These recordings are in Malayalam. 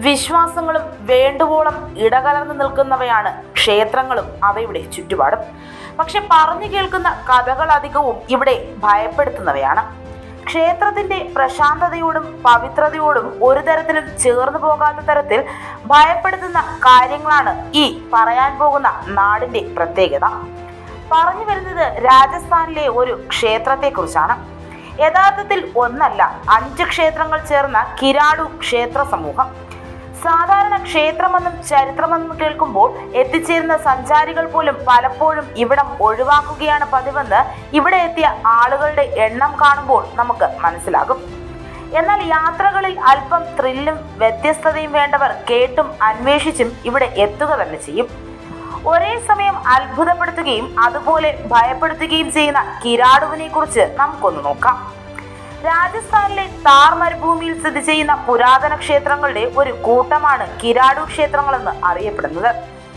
വിശ്വാസങ്ങളും വേണ്ടുവോളം ഇടകലർന്നു നിൽക്കുന്നവയാണ് ക്ഷേത്രങ്ങളും അവയുടെ ചുറ്റുപാടും പക്ഷെ പറഞ്ഞു കേൾക്കുന്ന കഥകൾ അധികവും ഇവിടെ ഭയപ്പെടുത്തുന്നവയാണ് ക്ഷേത്രത്തിന്റെ പ്രശാന്തതയോടും പവിത്രതയോടും ഒരു തരത്തിലും ചേർന്നു പോകാത്ത തരത്തിൽ ഭയപ്പെടുത്തുന്ന കാര്യങ്ങളാണ് ഈ പറയാൻ പോകുന്ന നാടിന്റെ പ്രത്യേകത പറഞ്ഞു വരുന്നത് രാജസ്ഥാനിലെ ഒരു ക്ഷേത്രത്തെക്കുറിച്ചാണ് യഥാർത്ഥത്തിൽ ഒന്നല്ല അഞ്ച് ക്ഷേത്രങ്ങൾ ചേർന്ന കിരാടു ക്ഷേത്ര സമൂഹം സാധാരണ ക്ഷേത്രമെന്നും ചരിത്രമെന്നും കേൾക്കുമ്പോൾ എത്തിച്ചേരുന്ന സഞ്ചാരികൾ പോലും പലപ്പോഴും ഇവിടം ഒഴിവാക്കുകയാണ് പതിവെന്ന് ഇവിടെ എത്തിയ ആളുകളുടെ എണ്ണം കാണുമ്പോൾ നമുക്ക് മനസ്സിലാകും എന്നാൽ യാത്രകളിൽ അല്പം ത്രില്ലും വ്യത്യസ്തതയും വേണ്ടവർ കേട്ടും അന്വേഷിച്ചും ഇവിടെ എത്തുക തന്നെ ചെയ്യും ഒരേ സമയം അത്ഭുതപ്പെടുത്തുകയും അതുപോലെ ഭയപ്പെടുത്തുകയും ചെയ്യുന്ന കിരാടുവിനെ കുറിച്ച് നമുക്കൊന്ന് നോക്കാം രാജസ്ഥാനിലെ താർ മരുഭൂമിയിൽ സ്ഥിതി ചെയ്യുന്ന പുരാതന ക്ഷേത്രങ്ങളുടെ ഒരു കൂട്ടമാണ് കിരാടു ക്ഷേത്രങ്ങളെന്ന് അറിയപ്പെടുന്നത്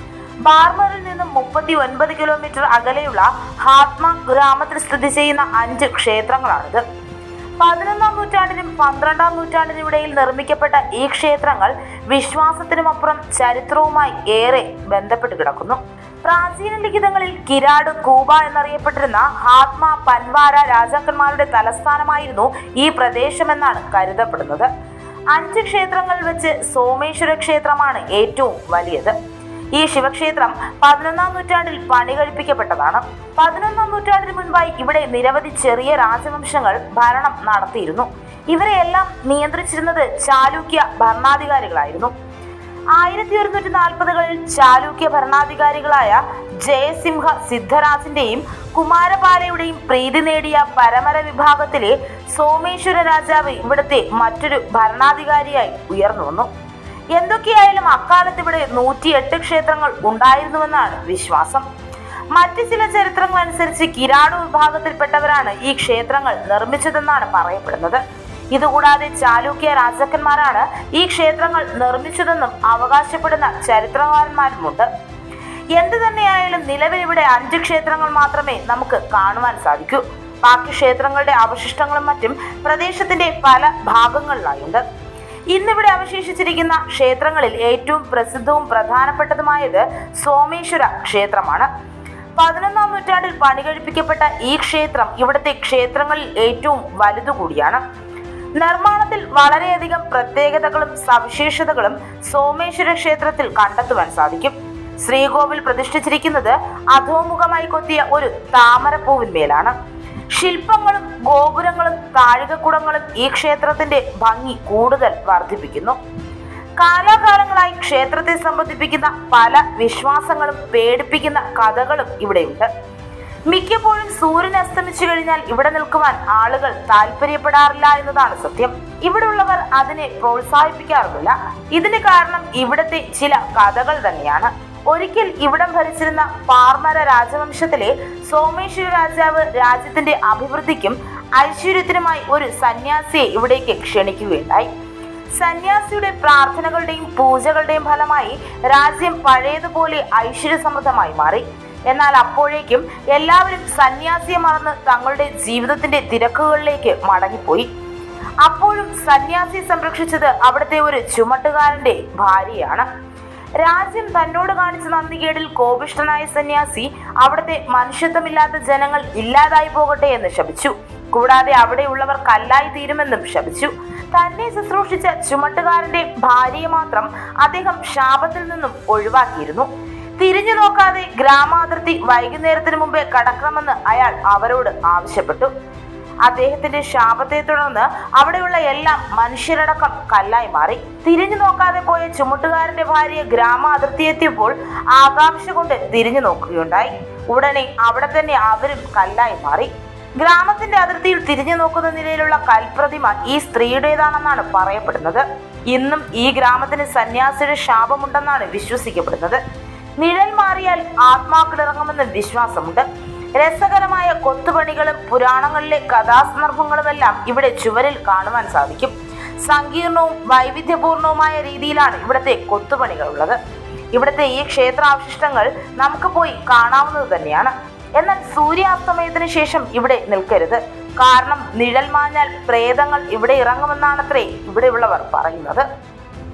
ബാർമറിൽ നിന്നും മുപ്പത്തി ഒൻപത് കിലോമീറ്റർ അകലെയുള്ള ഹാത്മ ഗ്രാമത്തിൽ സ്ഥിതി ചെയ്യുന്ന അഞ്ച് ക്ഷേത്രങ്ങളാണിത് പതിനൊന്നാം നൂറ്റാണ്ടിനും പന്ത്രണ്ടാം നൂറ്റാണ്ടിനും ഇടയിൽ നിർമ്മിക്കപ്പെട്ട ഈ ക്ഷേത്രങ്ങൾ വിശ്വാസത്തിനുമപ്പുറം ചരിത്രവുമായി ഏറെ ബന്ധപ്പെട്ട് കിടക്കുന്നു പ്രാചീന ലിഖിതങ്ങളിൽ കിരാട് കൂബ എന്നറിയപ്പെട്ടിരുന്ന ഹാത്മ പൻവാര രാജാക്കന്മാരുടെ തലസ്ഥാനമായിരുന്നു ഈ പ്രദേശമെന്നാണ് കരുതപ്പെടുന്നത് അഞ്ച് ക്ഷേത്രങ്ങളിൽ വെച്ച് സോമേശ്വര ക്ഷേത്രമാണ് ഏറ്റവും വലിയത് ഈ ശിവക്ഷേത്രം പതിനൊന്നാം നൂറ്റാണ്ടിൽ പണി കഴിപ്പിക്കപ്പെട്ടതാണ് പതിനൊന്നാം നൂറ്റാണ്ടിന് മുൻപായി ഇവിടെ നിരവധി ചെറിയ രാജവംശങ്ങൾ ഭരണം നടത്തിയിരുന്നു ഇവരെയെല്ലാം നിയന്ത്രിച്ചിരുന്നത് ചാലൂക്യ ഭരണാധികാരികളായിരുന്നു ആയിരത്തി ഒരുന്നൂറ്റി നാൽപ്പതുകളിൽ ചാലൂക്യ ഭരണാധികാരികളായ ജയസിംഹ സിദ്ധരാജിന്റെയും കുമാരപാലയുടെയും പ്രീതി നേടിയ പരമര വിഭാഗത്തിലെ സോമേശ്വര രാജാവ് ഇവിടുത്തെ മറ്റൊരു ഭരണാധികാരിയായി ഉയർന്നു വന്നു എന്തൊക്കെയായാലും അക്കാലത്ത് ഇവിടെ നൂറ്റിയെട്ട് ക്ഷേത്രങ്ങൾ ഉണ്ടായിരുന്നുവെന്നാണ് വിശ്വാസം മറ്റ് ചില ചരിത്രങ്ങൾ അനുസരിച്ച് കിരാടു വിഭാഗത്തിൽപ്പെട്ടവരാണ് ഈ ക്ഷേത്രങ്ങൾ നിർമ്മിച്ചതെന്നാണ് പറയപ്പെടുന്നത് ഇതുകൂടാതെ ചാലൂക്യ രാജാക്കന്മാരാണ് ഈ ക്ഷേത്രങ്ങൾ നിർമ്മിച്ചതെന്നും അവകാശപ്പെടുന്ന ചരിത്രകാരന്മാരുമുണ്ട് എന്തു തന്നെയായാലും നിലവിൽ ഇവിടെ അഞ്ച് ക്ഷേത്രങ്ങൾ മാത്രമേ നമുക്ക് കാണുവാൻ സാധിക്കൂ ബാക്കി ക്ഷേത്രങ്ങളുടെ അവശിഷ്ടങ്ങളും മറ്റും പ്രദേശത്തിന്റെ പല ഭാഗങ്ങളിലായുണ്ട് ഇന്നിവിടെ അവശേഷിച്ചിരിക്കുന്ന ക്ഷേത്രങ്ങളിൽ ഏറ്റവും പ്രസിദ്ധവും പ്രധാനപ്പെട്ടതുമായത് സോമേശ്വര ക്ഷേത്രമാണ് പതിനൊന്നാം നൂറ്റാണ്ടിൽ പണി കഴിപ്പിക്കപ്പെട്ട ഈ ക്ഷേത്രം ഇവിടുത്തെ ക്ഷേത്രങ്ങളിൽ ഏറ്റവും വലുതു കൂടിയാണ് നിർമ്മാണത്തിൽ വളരെയധികം പ്രത്യേകതകളും സവിശേഷതകളും സോമേശ്വര ക്ഷേത്രത്തിൽ കണ്ടെത്തുവാൻ സാധിക്കും ശ്രീകോവിൽ പ്രതിഷ്ഠിച്ചിരിക്കുന്നത് അധോമുഖമായി കൊത്തിയ ഒരു താമരപ്പൂവിന്മേലാണ് ശില്പങ്ങളും ഗോപുരങ്ങളും താഴികക്കുടങ്ങളും ഈ ക്ഷേത്രത്തിന്റെ ഭംഗി കൂടുതൽ വർദ്ധിപ്പിക്കുന്നു കാലാകാലങ്ങളായി ക്ഷേത്രത്തെ സംബന്ധിപ്പിക്കുന്ന പല വിശ്വാസങ്ങളും പേടിപ്പിക്കുന്ന കഥകളും ഇവിടെയുണ്ട് മിക്കപ്പോഴും സൂര്യൻ അസ്തമിച്ചു കഴിഞ്ഞാൽ ഇവിടെ നിൽക്കുവാൻ ആളുകൾ താല്പര്യപ്പെടാറില്ല എന്നതാണ് സത്യം ഇവിടെയുള്ളവർ അതിനെ പ്രോത്സാഹിപ്പിക്കാറുമില്ല ഇതിന് കാരണം ഇവിടത്തെ ചില കഥകൾ തന്നെയാണ് ഒരിക്കൽ ഇവിടം ഭരിച്ചിരുന്ന പാർമര രാജവംശത്തിലെ സോമേശ്വര രാജാവ് രാജ്യത്തിന്റെ അഭിവൃദ്ധിക്കും ഐശ്വര്യത്തിനുമായി ഒരു സന്യാസിയെ ഇവിടേക്ക് ക്ഷണിക്കുകയുണ്ടായി സന്യാസിയുടെ പ്രാർത്ഥനകളുടെയും പൂജകളുടെയും ഫലമായി രാജ്യം പഴയതുപോലെ ഐശ്വര്യസമൃദ്ധമായി മാറി എന്നാൽ അപ്പോഴേക്കും എല്ലാവരും സന്യാസിയെ മറന്ന് തങ്ങളുടെ ജീവിതത്തിന്റെ തിരക്കുകളിലേക്ക് മടങ്ങിപ്പോയി അപ്പോഴും സന്യാസിയെ സംരക്ഷിച്ചത് അവിടുത്തെ ഒരു ചുമട്ടുകാരന്റെ ഭാര്യയാണ് രാജ്യം തന്നോട് കാണിച്ച നന്ദികേടിൽ കോപിഷ്ഠനായ സന്യാസി അവിടുത്തെ മനുഷ്യത്വമില്ലാത്ത ജനങ്ങൾ ഇല്ലാതായി പോകട്ടെ എന്ന് ശപിച്ചു കൂടാതെ അവിടെയുള്ളവർ കല്ലായി തീരുമെന്നും ശപിച്ചു തന്നെ ശുശ്രൂഷിച്ച ചുമട്ടുകാരന്റെ ഭാര്യയെ മാത്രം അദ്ദേഹം ശാപത്തിൽ നിന്നും ഒഴിവാക്കിയിരുന്നു തിരിഞ്ഞു നോക്കാതെ ഗ്രാമാതിർത്തി വൈകുന്നേരത്തിന് മുമ്പേ കടക്കണമെന്ന് അയാൾ അവരോട് ആവശ്യപ്പെട്ടു അദ്ദേഹത്തിന്റെ ശാപത്തെ തുടർന്ന് അവിടെയുള്ള എല്ലാം മനുഷ്യരടക്കം കല്ലായി മാറി തിരിഞ്ഞു നോക്കാതെ പോയ ചുമട്ടുകാരന്റെ ഭാര്യ ഗ്രാമ അതിർത്തി എത്തിയപ്പോൾ ആകാംക്ഷ കൊണ്ട് തിരിഞ്ഞു നോക്കുകയുണ്ടായി ഉടനെ അവിടെ തന്നെ അവരും കല്ലായി മാറി ഗ്രാമത്തിന്റെ അതിർത്തിയിൽ തിരിഞ്ഞു നോക്കുന്ന നിലയിലുള്ള കൽപ്രതിമ ഈ സ്ത്രീയുടേതാണെന്നാണ് പറയപ്പെടുന്നത് ഇന്നും ഈ ഗ്രാമത്തിന് സന്യാസിയുടെ ശാപമുണ്ടെന്നാണ് വിശ്വസിക്കപ്പെടുന്നത് നിഴൽ മാറിയാൽ ആത്മാക്കളിറങ്ങുമെന്ന് വിശ്വാസമുണ്ട് രസകരമായ കൊത്തുപണികളും പുരാണങ്ങളിലെ കഥാസന്ദർഭങ്ങളുമെല്ലാം ഇവിടെ ചുവരിൽ കാണുവാൻ സാധിക്കും സങ്കീർണവും വൈവിധ്യപൂർണവുമായ രീതിയിലാണ് ഇവിടുത്തെ കൊത്തുപണികൾ ഉള്ളത് ഇവിടുത്തെ ഈ ക്ഷേത്രാവശിഷ്ടങ്ങൾ നമുക്ക് പോയി കാണാവുന്നത് തന്നെയാണ് എന്നാൽ സൂര്യാസ്തമയത്തിന് ശേഷം ഇവിടെ നിൽക്കരുത് കാരണം നിഴൽ മാഞ്ഞാൽ പ്രേതങ്ങൾ ഇവിടെ ഇറങ്ങുമെന്നാണത്രേ ഇവിടെയുള്ളവർ പറയുന്നത്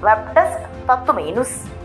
വെബ് ഡെസ്ക് തത്തുമേ ന്യൂസ്